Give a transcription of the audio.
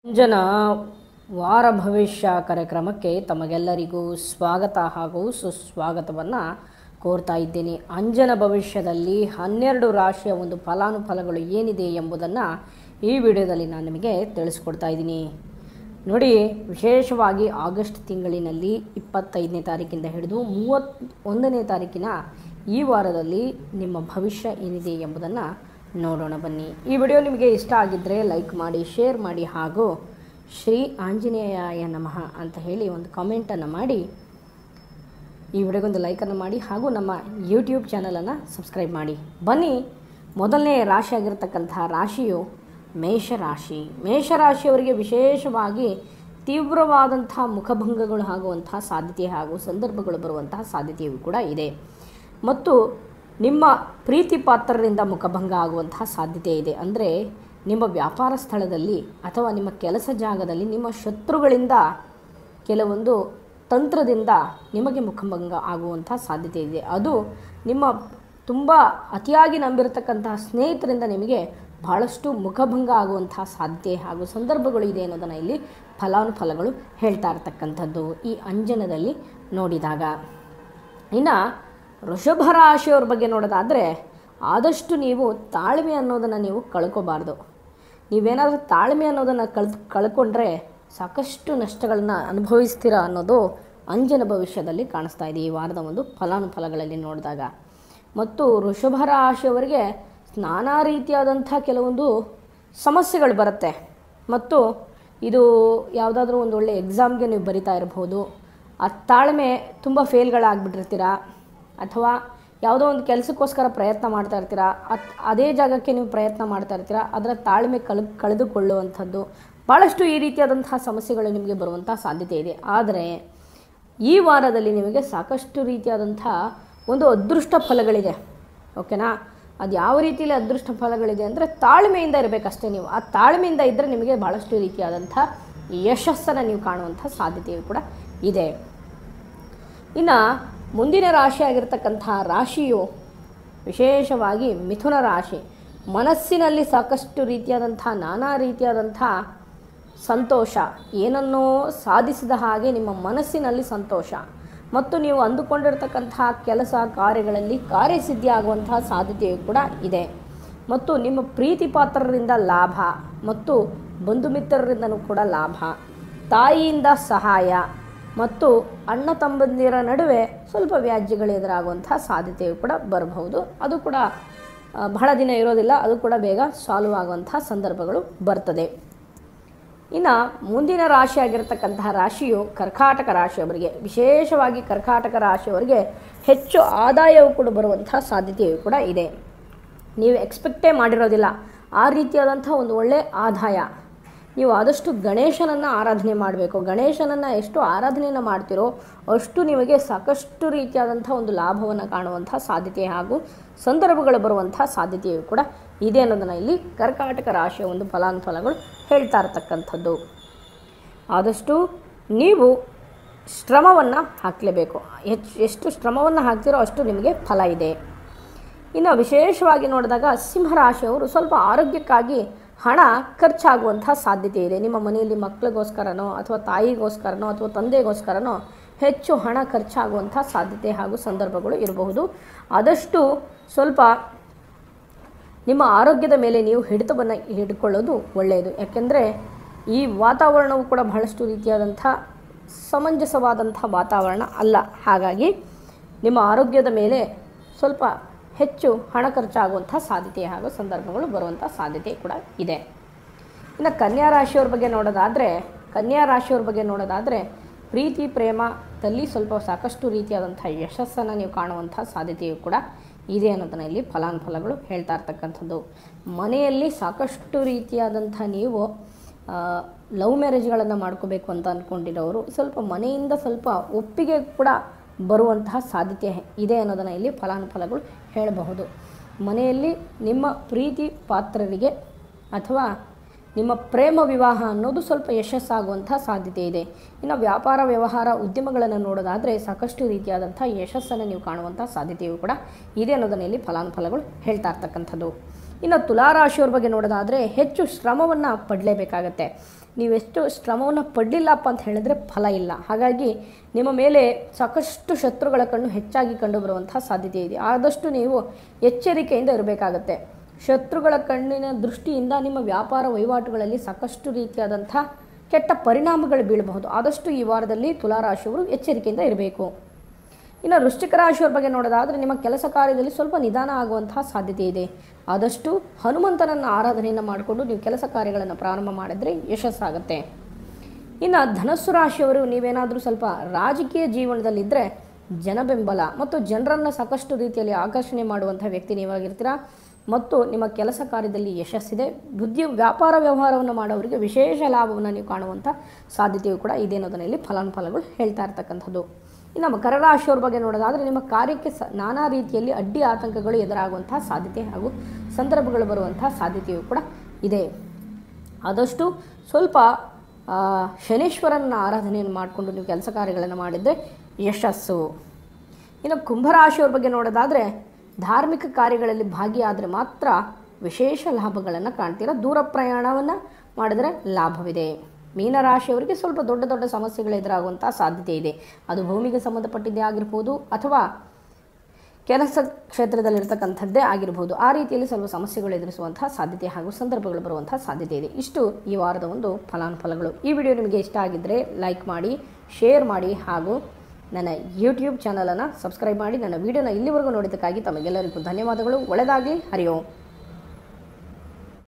ಜನ ವಾರ ಭವಿಷ್ಯ ಕಾರ್ಯಕ್ರಮಕ್ಕೆ ತಮಗೆಲ್ಲರಿಗೂ ಸ್ವಾಗತ ಹಾಗೂ ಸುಸ್ವಾಗತವನ್ನು ಕೋರ್ತಾ ಇದ್ದೇನೆ ಅಂಜನ ಭವಿಷ್ಯದಲ್ಲಿ ಹನ್ನೆರಡು ರಾಶಿಯ ಒಂದು ಫಲಾನುಫಲಗಳು ಏನಿದೆ ಎಂಬುದನ್ನು ಈ ವಿಡಿಯೋದಲ್ಲಿ ನಾನು ನಿಮಗೆ ತಿಳಿಸ್ಕೊಡ್ತಾ ಇದ್ದೀನಿ ನೋಡಿ ವಿಶೇಷವಾಗಿ ಆಗಸ್ಟ್ ತಿಂಗಳಿನಲ್ಲಿ ಇಪ್ಪತ್ತೈದನೇ ತಾರೀಕಿಂದ ಹಿಡಿದು ಮೂವತ್ ಒಂದನೇ ತಾರೀಕಿನ ಈ ವಾರದಲ್ಲಿ ನಿಮ್ಮ ಭವಿಷ್ಯ ಏನಿದೆ ಎಂಬುದನ್ನು ನೋಡೋಣ ಬನ್ನಿ ಈ ವಿಡಿಯೋ ನಿಮಗೆ ಇಷ್ಟ ಆಗಿದ್ದರೆ ಲೈಕ್ ಮಾಡಿ ಶೇರ್ ಮಾಡಿ ಹಾಗೂ ಶ್ರೀ ಆಂಜನೇಯಾಯ ನಮಃ ಅಂತ ಹೇಳಿ ಒಂದು ಕಾಮೆಂಟನ್ನು ಮಾಡಿ ಈ ವಿಡಿಯೋಗೊಂದು ಲೈಕನ್ನು ಮಾಡಿ ಹಾಗೂ ನಮ್ಮ ಯೂಟ್ಯೂಬ್ ಚಾನಲನ್ನು ಸಬ್ಸ್ಕ್ರೈಬ್ ಮಾಡಿ ಬನ್ನಿ ಮೊದಲನೇ ರಾಶಿ ಆಗಿರತಕ್ಕಂತಹ ರಾಶಿಯು ಮೇಷರಾಶಿ ಮೇಷರಾಶಿಯವರಿಗೆ ವಿಶೇಷವಾಗಿ ತೀವ್ರವಾದಂತಹ ಮುಖಭಂಗಗಳು ಆಗುವಂತಹ ಸಾಧ್ಯತೆ ಹಾಗೂ ಸಂದರ್ಭಗಳು ಬರುವಂತಹ ಸಾಧ್ಯತೆಯೂ ಕೂಡ ಇದೆ ಮತ್ತು ನಿಮ್ಮ ಪ್ರೀತಿ ಪಾತ್ರರಿಂದ ಮುಖಭಂಗ ಆಗುವಂತಹ ಸಾಧ್ಯತೆ ಇದೆ ಅಂದರೆ ನಿಮ್ಮ ವ್ಯಾಪಾರ ಸ್ಥಳದಲ್ಲಿ ಅಥವಾ ನಿಮ್ಮ ಕೆಲಸ ಜಾಗದಲ್ಲಿ ನಿಮ್ಮ ಶತ್ರುಗಳಿಂದ ಕೆಲವೊಂದು ತಂತ್ರದಿಂದ ನಿಮಗೆ ಮುಖಭಂಗ ಆಗುವಂಥ ಸಾಧ್ಯತೆ ಇದೆ ಅದು ನಿಮ್ಮ ತುಂಬ ಅತಿಯಾಗಿ ನಂಬಿರತಕ್ಕಂತಹ ಸ್ನೇಹಿತರಿಂದ ನಿಮಗೆ ಬಹಳಷ್ಟು ಮುಖಭಂಗ ಆಗುವಂತಹ ಸಾಧ್ಯತೆ ಹಾಗೂ ಸಂದರ್ಭಗಳು ಇದೆ ಅನ್ನೋದನ್ನು ಇಲ್ಲಿ ಫಲಾನುಫಲಗಳು ಹೇಳ್ತಾ ಇರ್ತಕ್ಕಂಥದ್ದು ಈ ಅಂಜನದಲ್ಲಿ ನೋಡಿದಾಗ ಇನ್ನು ವೃಷಭ ರಾಶಿಯವ್ರ ಬಗ್ಗೆ ನೋಡೋದಾದರೆ ಆದಷ್ಟು ನೀವು ತಾಳ್ಮೆ ಅನ್ನೋದನ್ನು ನೀವು ಕಳ್ಕೋಬಾರ್ದು ನೀವೇನಾದರೂ ತಾಳ್ಮೆ ಅನ್ನೋದನ್ನು ಕಳ್ ಕಳ್ಕೊಂಡ್ರೆ ಸಾಕಷ್ಟು ನಷ್ಟಗಳನ್ನ ಅನುಭವಿಸ್ತೀರಾ ಅನ್ನೋದು ಅಂಜನ ಭವಿಷ್ಯದಲ್ಲಿ ಕಾಣಿಸ್ತಾ ಇದೆ ಈ ವಾರದ ಒಂದು ಫಲಾನುಫಲಗಳಲ್ಲಿ ನೋಡಿದಾಗ ಮತ್ತು ವೃಷಭ ರಾಶಿಯವರಿಗೆ ನಾನಾ ರೀತಿಯಾದಂಥ ಕೆಲವೊಂದು ಸಮಸ್ಯೆಗಳು ಬರುತ್ತೆ ಮತ್ತು ಇದು ಯಾವುದಾದ್ರೂ ಒಂದು ಒಳ್ಳೆ ಎಕ್ಸಾಮ್ಗೆ ನೀವು ಬರಿತಾ ಇರಬಹುದು ಆ ತಾಳ್ಮೆ ತುಂಬ ಫೇಲ್ಗಳಾಗ್ಬಿಟ್ಟಿರ್ತೀರ ಅಥವಾ ಯಾವುದೋ ಒಂದು ಕೆಲಸಕ್ಕೋಸ್ಕರ ಪ್ರಯತ್ನ ಮಾಡ್ತಾ ಇರ್ತೀರಾ ಅತ್ ಅದೇ ಜಾಗಕ್ಕೆ ನೀವು ಪ್ರಯತ್ನ ಮಾಡ್ತಾ ಇರ್ತೀರಾ ಅದರ ತಾಳ್ಮೆ ಕಳೆ ಕಳೆದುಕೊಳ್ಳುವಂಥದ್ದು ಭಾಳಷ್ಟು ಈ ರೀತಿಯಾದಂತಹ ಸಮಸ್ಯೆಗಳು ನಿಮಗೆ ಬರುವಂಥ ಸಾಧ್ಯತೆ ಇದೆ ಆದರೆ ಈ ವಾರದಲ್ಲಿ ನಿಮಗೆ ಸಾಕಷ್ಟು ರೀತಿಯಾದಂಥ ಒಂದು ಅದೃಷ್ಟ ಫಲಗಳಿದೆ ಓಕೆನಾ ಅದು ಯಾವ ರೀತಿಯಲ್ಲಿ ಅದೃಷ್ಟ ಫಲಗಳಿದೆ ಅಂದರೆ ತಾಳ್ಮೆಯಿಂದ ಇರಬೇಕಷ್ಟೇ ನೀವು ಆ ತಾಳ್ಮೆಯಿಂದ ಇದ್ದರೆ ನಿಮಗೆ ಭಾಳಷ್ಟು ರೀತಿಯಾದಂಥ ಯಶಸ್ಸನ್ನು ನೀವು ಕಾಣುವಂಥ ಸಾಧ್ಯತೆಯು ಕೂಡ ಇದೆ ಇನ್ನು ಮುಂದಿನ ರಾಶಿ ಆಗಿರ್ತಕ್ಕಂಥ ರಾಶಿಯು ವಿಶೇಷವಾಗಿ ಮಿಥುನ ರಾಶಿ ಮನಸ್ಸಿನಲ್ಲಿ ಸಾಕಷ್ಟು ರೀತಿಯಾದಂಥ ನಾನಾ ರೀತಿಯಾದಂಥ ಸಂತೋಷ ಏನನ್ನೋ ಸಾಧಿಸಿದ ಹಾಗೆ ನಿಮ್ಮ ಮನಸ್ಸಿನಲ್ಲಿ ಸಂತೋಷ ಮತ್ತು ನೀವು ಅಂದುಕೊಂಡಿರ್ತಕ್ಕಂತಹ ಕೆಲಸ ಕಾರ್ಯಗಳಲ್ಲಿ ಕಾರ್ಯಸಿದ್ಧಿ ಆಗುವಂತಹ ಸಾಧ್ಯತೆಯು ಕೂಡ ಇದೆ ಮತ್ತು ನಿಮ್ಮ ಪ್ರೀತಿ ಪಾತ್ರರಿಂದ ಲಾಭ ಮತ್ತು ಬಂಧು ಮಿತ್ರರಿಂದನೂ ಕೂಡ ಲಾಭ ತಾಯಿಯಿಂದ ಸಹಾಯ ಮತ್ತು ಅಣ್ಣ ತಮ್ಮಂದಿರ ನಡುವೆ ಸ್ವಲ್ಪ ವ್ಯಾಜ್ಯಗಳು ಎದುರಾಗುವಂಥ ಸಾಧ್ಯತೆಯು ಕೂಡ ಬರಬಹುದು ಅದು ಕೂಡ ಆ, ಬಹಳ ದಿನ ಇರೋದಿಲ್ಲ ಅದು ಕೂಡ ಬೇಗ ಸಾಲ್ವ್ ಆಗುವಂಥ ಸಂದರ್ಭಗಳು ಬರ್ತದೆ ಇನ್ನು ಮುಂದಿನ ರಾಶಿ ಆಗಿರತಕ್ಕಂತಹ ರಾಶಿಯು ಕರ್ಕಾಟಕ ರಾಶಿಯವರಿಗೆ ವಿಶೇಷವಾಗಿ ಕರ್ಕಾಟಕ ರಾಶಿಯವರಿಗೆ ಹೆಚ್ಚು ಆದಾಯವು ಕೂಡ ಬರುವಂತಹ ಸಾಧ್ಯತೆಯು ಕೂಡ ಇದೆ ನೀವು ಎಕ್ಸ್ಪೆಕ್ಟೇ ಮಾಡಿರೋದಿಲ್ಲ ಆ ರೀತಿಯಾದಂಥ ಒಂದು ಒಳ್ಳೆಯ ಆದಾಯ ನೀವು ಆದಷ್ಟು ಗಣೇಶನನ್ನು ಆರಾಧನೆ ಮಾಡಬೇಕು ಗಣೇಶನನ್ನು ಎಷ್ಟು ಆರಾಧನೆಯನ್ನು ಮಾಡ್ತೀರೋ ಅಷ್ಟು ನಿಮಗೆ ಸಾಕಷ್ಟು ರೀತಿಯಾದಂಥ ಒಂದು ಲಾಭವನ್ನು ಕಾಣುವಂಥ ಸಾಧ್ಯತೆ ಹಾಗೂ ಸಂದರ್ಭಗಳು ಬರುವಂಥ ಸಾಧ್ಯತೆಯು ಕೂಡ ಇದೆ ಅನ್ನೋದನ್ನು ಇಲ್ಲಿ ಕರ್ಕಾಟಕ ರಾಶಿಯ ಒಂದು ಫಲಾನುಫಲಗಳು ಹೇಳ್ತಾ ಇರ್ತಕ್ಕಂಥದ್ದು ಆದಷ್ಟು ನೀವು ಶ್ರಮವನ್ನು ಹಾಕಲೇಬೇಕು ಹೆಚ್ಚು ಎಷ್ಟು ಶ್ರಮವನ್ನು ಹಾಕ್ತಿರೋ ಅಷ್ಟು ನಿಮಗೆ ಫಲ ಇದೆ ಇನ್ನು ವಿಶೇಷವಾಗಿ ನೋಡಿದಾಗ ಸಿಂಹರಾಶಿಯವರು ಸ್ವಲ್ಪ ಆರೋಗ್ಯಕ್ಕಾಗಿ ಹಣ ಖರ್ಚಾಗುವಂಥ ಸಾಧ್ಯತೆ ಇದೆ ನಿಮ್ಮ ಮನೆಯಲ್ಲಿ ಮಕ್ಕಳಿಗೋಸ್ಕರನೋ ಅಥವಾ ತಾಯಿಗೋಸ್ಕರನೋ ಅಥವಾ ತಂದೆಗೋಸ್ಕರನೋ ಹೆಚ್ಚು ಹಣ ಖರ್ಚಾಗುವಂಥ ಸಾಧ್ಯತೆ ಹಾಗೂ ಸಂದರ್ಭಗಳು ಇರಬಹುದು ಆದಷ್ಟು ಸ್ವಲ್ಪ ನಿಮ್ಮ ಆರೋಗ್ಯದ ಮೇಲೆ ನೀವು ಹಿಡಿತವನ್ನು ಹಿಡ್ಕೊಳ್ಳೋದು ಒಳ್ಳೆಯದು ಯಾಕೆಂದರೆ ಈ ವಾತಾವರಣವು ಕೂಡ ಬಹಳಷ್ಟು ರೀತಿಯಾದಂಥ ಸಮಂಜಸವಾದಂಥ ವಾತಾವರಣ ಅಲ್ಲ ಹಾಗಾಗಿ ನಿಮ್ಮ ಆರೋಗ್ಯದ ಮೇಲೆ ಸ್ವಲ್ಪ ಹೆಚ್ಚು ಹಣ ಖರ್ಚಾಗುವಂಥ ಸಾಧ್ಯತೆ ಹಾಗೂ ಸಂದರ್ಭಗಳು ಬರುವಂಥ ಸಾಧ್ಯತೆ ಕೂಡ ಇದೆ ಇನ್ನು ಕನ್ಯಾ ರಾಶಿಯವ್ರ ಬಗ್ಗೆ ನೋಡೋದಾದರೆ ಕನ್ಯಾ ರಾಶಿಯವ್ರ ಬಗ್ಗೆ ನೋಡೋದಾದರೆ ಪ್ರೀತಿ ಪ್ರೇಮದಲ್ಲಿ ಸ್ವಲ್ಪ ಸಾಕಷ್ಟು ರೀತಿಯಾದಂಥ ಯಶಸ್ಸನ್ನು ನೀವು ಕಾಣುವಂಥ ಸಾಧ್ಯತೆಯು ಕೂಡ ಇದೆ ಅನ್ನೋದನ್ನು ಇಲ್ಲಿ ಫಲಾನುಫಲಗಳು ಹೇಳ್ತಾ ಇರ್ತಕ್ಕಂಥದ್ದು ಮನೆಯಲ್ಲಿ ಸಾಕಷ್ಟು ರೀತಿಯಾದಂಥ ನೀವು ಲವ್ ಮ್ಯಾರೇಜ್ಗಳನ್ನು ಮಾಡ್ಕೋಬೇಕು ಅಂತ ಅಂದ್ಕೊಂಡಿರೋರು ಸ್ವಲ್ಪ ಮನೆಯಿಂದ ಸ್ವಲ್ಪ ಒಪ್ಪಿಗೆ ಕೂಡ ಬರುವಂತಹ ಸಾಧ್ಯತೆ ಇದೆ ಅನ್ನೋದನ್ನು ಇಲ್ಲಿ ಫಲಾನುಫಲಗಳು ಹೇಳಬಹುದು ಮನೆಯಲ್ಲಿ ನಿಮ್ಮ ಪ್ರೀತಿ ಪಾತ್ರರಿಗೆ ಅಥವಾ ನಿಮ್ಮ ಪ್ರೇಮ ವಿವಾಹ ಅನ್ನೋದು ಸ್ವಲ್ಪ ಯಶಸ್ಸಾಗುವಂಥ ಸಾಧ್ಯತೆ ಇದೆ ಇನ್ನು ವ್ಯಾಪಾರ ವ್ಯವಹಾರ ಉದ್ಯಮಗಳನ್ನು ನೋಡೋದಾದರೆ ಸಾಕಷ್ಟು ರೀತಿಯಾದಂಥ ಯಶಸ್ಸನ್ನು ನೀವು ಕಾಣುವಂಥ ಸಾಧ್ಯತೆಯೂ ಕೂಡ ಇದೆ ಅನ್ನೋದನ್ನು ಇಲ್ಲಿ ಫಲಾನುಫಲಗಳು ಹೇಳ್ತಾ ಇರ್ತಕ್ಕಂಥದ್ದು ಇನ್ನು ತುಲಾರಾಶಿಯವ್ರ ಬಗ್ಗೆ ನೋಡೋದಾದರೆ ಹೆಚ್ಚು ಶ್ರಮವನ್ನು ಪಡಲೇಬೇಕಾಗತ್ತೆ ನೀವೆಷ್ಟು ಶ್ರಮವನ್ನು ಪಡಲಿಲ್ಲಪ್ಪ ಅಂತ ಹೇಳಿದ್ರೆ ಫಲ ಇಲ್ಲ ಹಾಗಾಗಿ ನಿಮ್ಮ ಮೇಲೆ ಸಾಕಷ್ಟು ಶತ್ರುಗಳ ಕಣ್ಣು ಹೆಚ್ಚಾಗಿ ಕಂಡು ಬರುವಂತಹ ಸಾಧ್ಯತೆ ಇದೆ ಆದಷ್ಟು ನೀವು ಎಚ್ಚರಿಕೆಯಿಂದ ಇರಬೇಕಾಗತ್ತೆ ಶತ್ರುಗಳ ಕಣ್ಣಿನ ದೃಷ್ಟಿಯಿಂದ ನಿಮ್ಮ ವ್ಯಾಪಾರ ವಹಿವಾಟುಗಳಲ್ಲಿ ಸಾಕಷ್ಟು ರೀತಿಯಾದಂಥ ಕೆಟ್ಟ ಪರಿಣಾಮಗಳು ಬೀಳಬಹುದು ಆದಷ್ಟು ಈ ವಾರದಲ್ಲಿ ತುಲಾರಾಶಿಯವರು ಎಚ್ಚರಿಕೆಯಿಂದ ಇರಬೇಕು ಇನ್ನು ವೃಶ್ಚಿಕ ರಾಶಿಯವರ ಬಗ್ಗೆ ನೋಡೋದಾದರೆ ನಿಮ್ಮ ಕೆಲಸ ಕಾರ್ಯದಲ್ಲಿ ಸ್ವಲ್ಪ ನಿಧಾನ ಆಗುವಂತಹ ಸಾಧ್ಯತೆ ಇದೆ ಆದಷ್ಟು ಹನುಮಂತನನ್ನು ಆರಾಧನೆಯನ್ನು ಮಾಡಿಕೊಂಡು ನೀವು ಕೆಲಸ ಕಾರ್ಯಗಳನ್ನು ಪ್ರಾರಂಭ ಮಾಡಿದ್ರೆ ಯಶಸ್ಸಾಗುತ್ತೆ ಇನ್ನು ಧನಸ್ಸು ರಾಶಿಯವರು ನೀವೇನಾದರೂ ಸ್ವಲ್ಪ ರಾಜಕೀಯ ಜೀವನದಲ್ಲಿದ್ದರೆ ಜನಬೆಂಬಲ ಮತ್ತು ಜನರನ್ನು ಸಾಕಷ್ಟು ರೀತಿಯಲ್ಲಿ ಆಕರ್ಷಣೆ ಮಾಡುವಂಥ ವ್ಯಕ್ತಿ ನೀವಾಗಿರ್ತೀರಾ ಮತ್ತು ನಿಮ್ಮ ಕೆಲಸ ಕಾರ್ಯದಲ್ಲಿ ಯಶಸ್ಸಿದೆ ಬುದ್ಧಿ ವ್ಯಾಪಾರ ವ್ಯವಹಾರವನ್ನು ಮಾಡೋರಿಗೆ ವಿಶೇಷ ಲಾಭವನ್ನು ನೀವು ಕಾಣುವಂಥ ಸಾಧ್ಯತೆಯು ಕೂಡ ಇದೆ ಅನ್ನೋದನ್ನ ಇಲ್ಲಿ ಫಲಾನುಫಲಗಳು ಹೇಳ್ತಾ ಇರ್ತಕ್ಕಂಥದ್ದು ಇನ್ನು ನಮ್ಮ ಕರರಾಶಿಯವ್ರ ಬಗ್ಗೆ ನೋಡೋದಾದರೆ ನಿಮ್ಮ ಕಾರ್ಯಕ್ಕೆ ಸ ನಾನಾ ರೀತಿಯಲ್ಲಿ ಅಡ್ಡಿ ಆತಂಕಗಳು ಎದುರಾಗುವಂತಹ ಸಾಧ್ಯತೆ ಹಾಗೂ ಸಂದರ್ಭಗಳು ಬರುವಂತಹ ಸಾಧ್ಯತೆಯು ಕೂಡ ಇದೆ ಆದಷ್ಟು ಸ್ವಲ್ಪ ಆ, ಶನೇಶ್ವರನ ಆರಾಧನೆಯನ್ನು ಮಾಡಿಕೊಂಡು ನೀವು ಕೆಲಸ ಕಾರ್ಯಗಳನ್ನು ಮಾಡಿದರೆ ಯಶಸ್ಸು ಇನ್ನು ಕುಂಭರಾಶಿಯವ್ರ ಬಗ್ಗೆ ನೋಡೋದಾದರೆ ಧಾರ್ಮಿಕ ಕಾರ್ಯಗಳಲ್ಲಿ ಭಾಗಿಯಾದರೆ ಮಾತ್ರ ವಿಶೇಷ ಲಾಭಗಳನ್ನು ಕಾಣ್ತೀರ ದೂರ ಪ್ರಯಾಣವನ್ನು ಮಾಡಿದರೆ ಲಾಭವಿದೆ ಮೀನರಾಶಿಯವರಿಗೆ ಸ್ವಲ್ಪ ದೊಡ್ಡ ದೊಡ್ಡ ಸಮಸ್ಯೆಗಳು ಎದುರಾಗುವಂಥ ಸಾಧ್ಯತೆ ಇದೆ ಅದು ಭೂಮಿಗೆ ಸಂಬಂಧಪಟ್ಟಿದ್ದೇ ಆಗಿರ್ಬೋದು ಅಥವಾ ಕೆಲಸ ಕ್ಷೇತ್ರದಲ್ಲಿರ್ತಕ್ಕಂಥದ್ದೇ ಆಗಿರ್ಬೋದು ಆ ರೀತಿಯಲ್ಲಿ ಸ್ವಲ್ಪ ಸಮಸ್ಯೆಗಳು ಎದುರಿಸುವಂತಹ ಸಾಧ್ಯತೆ ಹಾಗೂ ಸಂದರ್ಭಗಳು ಬರುವಂತಹ ಸಾಧ್ಯತೆ ಇದೆ ಇಷ್ಟು ಈ ವಾರದ ಒಂದು ಫಲಾನುಫಲಗಳು ಈ ವಿಡಿಯೋ ನಿಮಗೆ ಇಷ್ಟ ಆಗಿದ್ದರೆ ಲೈಕ್ ಮಾಡಿ ಶೇರ್ ಮಾಡಿ ಹಾಗೂ ನನ್ನ ಯೂಟ್ಯೂಬ್ ಚಾನಲನ್ನು ಸಬ್ಸ್ಕ್ರೈಬ್ ಮಾಡಿ ನನ್ನ ವಿಡಿಯೋನ ಇಲ್ಲಿವರೆಗೂ ನೋಡಿದ್ದಕ್ಕಾಗಿ ತಮಗೆಲ್ಲರಿಗೂ ಧನ್ಯವಾದಗಳು ಒಳ್ಳೆಯದಾಗಲಿ ಹರಿ ಓಂ